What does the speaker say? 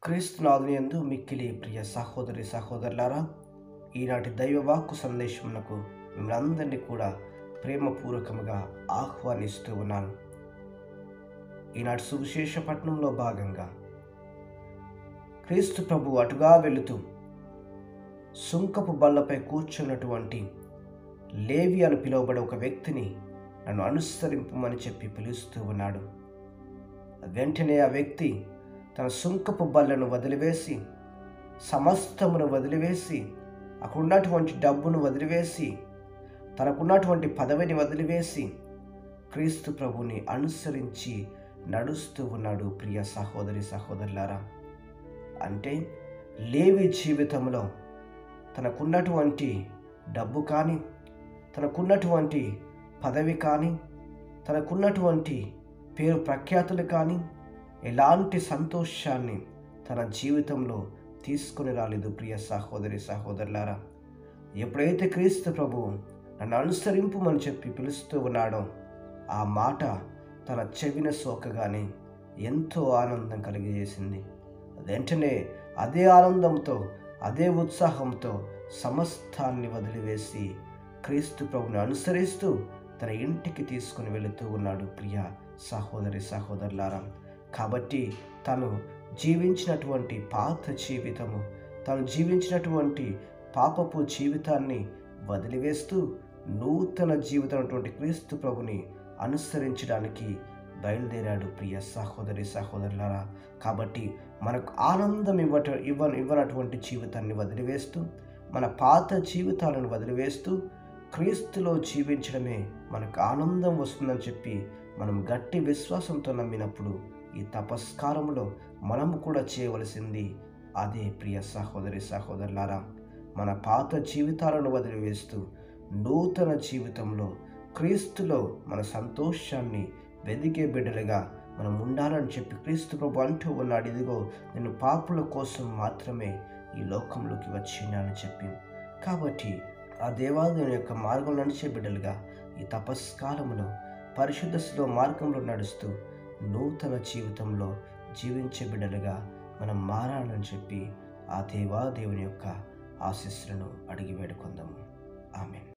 క్రీస్తునాథుని యందు మిక్కిలి ప్రియ సహోదరి సహోదరులారా ఈనాటి దైవవాక్కు సందేశమునకు మిమ్మల్ని అందరినీ కూడా ప్రేమపూర్వకముగా ఆహ్వానిస్తూ ఉన్నాను ఈనాటి సువిశేష పట్టణంలో భాగంగా క్రీస్తు ప్రభు అటుగా వెళుతూ సుంకపు బల్లపై కూర్చున్నటువంటి లేవి అని పిలువబడే ఒక వ్యక్తిని నన్ను అనుసరింపమని చెప్పి పిలుస్తూ ఉన్నాడు వెంటనే ఆ వ్యక్తి తన సుంకపు బల్లను వదిలివేసి సమస్తమును వదిలివేసి అక్కడ ఉన్నటువంటి డబ్బును వదిలివేసి తనకున్నటువంటి పదవిని వదిలివేసి క్రీస్తు ప్రభుని అనుసరించి నడుస్తూ ఉన్నాడు ప్రియ సహోదరి సహోదరులారా అంటే లేవి జీవితంలో తనకున్నటువంటి డబ్బు కానీ తనకున్నటువంటి పదవి కానీ తనకున్నటువంటి పేరు ప్రఖ్యాతులు కానీ ఎలాంటి సంతోషాన్ని తన జీవితంలో తీసుకుని రాలేదు ప్రియ సహోదరి సహోదరులారా ఎప్పుడైతే క్రీస్తు ప్రభు నన్ను అనుసరింపుమని చెప్పి పిలుస్తూ ఉన్నాడో ఆ మాట తన చెవిన సోకగానే ఎంతో ఆనందం కలిగజేసింది వెంటనే అదే ఆనందంతో అదే ఉత్సాహంతో సమస్తాన్ని వదిలివేసి క్రీస్తు ప్రభుని అనుసరిస్తూ తన ఇంటికి తీసుకుని వెళుతూ ఉన్నాడు ప్రియ సహోదరి సహోదరులారా కాబట్టి తను జీవించినటువంటి పాత జీవితము తను జీవించినటువంటి పాపపు జీవితాన్ని వదిలివేస్తూ నూతన జీవితం క్రీస్తు ప్రభుని అనుసరించడానికి బయలుదేరాడు ప్రియ సహోదరి సహోదరులారా కాబట్టి మనకు ఆనందం ఇవ్వట ఇవ్వ ఇవ్వనటువంటి జీవితాన్ని వదిలివేస్తూ మన పాత జీవితాలను వదిలివేస్తూ క్రీస్తులో జీవించడమే మనకు ఆనందం వస్తుందని చెప్పి మనం గట్టి విశ్వాసంతో నమ్మినప్పుడు ఈ తపస్కారంలో మనము కూడా చేయవలసింది అదే ప్రియ సహోదరి సహోదరులారా మన పాత జీవితాలను వదిలివేస్తూ నూతన జీవితంలో క్రీస్తులో మన సంతోషాన్ని వెదిగే బిడ్డలుగా మనం ఉండాలని చెప్పి క్రీస్తు ప్రభు అంటూ ఉన్నాడు ఇదిగో నేను పాపుల కోసం మాత్రమే ఈ లోకంలోకి వచ్చినానని చెప్పి కాబట్టి ఆ దేవాలయం యొక్క మార్గంలో నడిచే బిడ్డలుగా ఈ తపస్కాలంలో పరిశుద్ధ మార్గంలో నడుస్తూ నూతన జీవితంలో జీవించే బిడ్డలుగా మనం మారాలని చెప్పి ఆ దేవాదేవుని యొక్క ఆశీస్సులను అడిగి వేడుకుందాము ఆమె